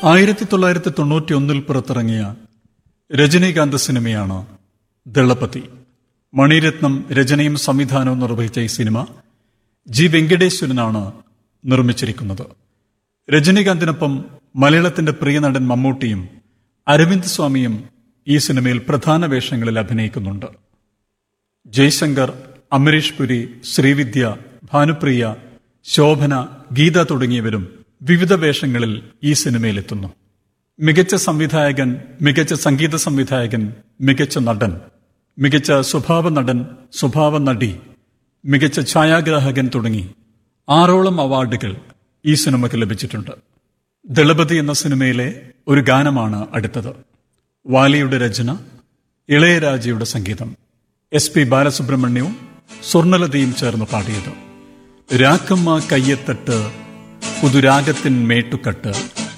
ആയിരത്തി തൊള്ളായിരത്തി തൊണ്ണൂറ്റി ഒന്നിൽ പുറത്തിറങ്ങിയ രജനീകാന്ത് സിനിമയാണ് ദളപതി മണിരത്നം രചനയും സംവിധാനവും നിർവഹിച്ച ഈ സിനിമ ജി വെങ്കടേശ്വരനാണ് നിർമ്മിച്ചിരിക്കുന്നത് രജനീകാന്തിനൊപ്പം മലയാളത്തിന്റെ പ്രിയ നടൻ മമ്മൂട്ടിയും അരവിന്ദ് സ്വാമിയും ഈ സിനിമയിൽ പ്രധാന വേഷങ്ങളിൽ അഭിനയിക്കുന്നുണ്ട് ജയ്ശങ്കർ അമരീഷ് പുരി ശ്രീവിദ്യ ഭാനുപ്രിയ ശോഭന ഗീത തുടങ്ങിയവരും വിവിധ വേഷങ്ങളിൽ ഈ സിനിമയിലെത്തുന്നു മികച്ച സംവിധായകൻ മികച്ച സംഗീത സംവിധായകൻ മികച്ച നടൻ മികച്ച സ്വഭാവ നടൻ സ്വഭാവ നടി മികച്ച ഛായാഗ്രാഹകൻ തുടങ്ങി ആറോളം അവാർഡുകൾ ഈ സിനിമയ്ക്ക് ലഭിച്ചിട്ടുണ്ട് ദളപതി എന്ന സിനിമയിലെ ഒരു ഗാനമാണ് അടുത്തത് വാലിയുടെ രചന ഇളയരാജയുടെ സംഗീതം എസ് പി ബാലസുബ്രഹ്മണ്യവും സ്വർണലതയും ചേർന്ന് പാടിയത് രാക്കമ്മ കയ്യത്തട്ട് പുതുരാഗത്തിൻ മേട്ടുക്കട്ട്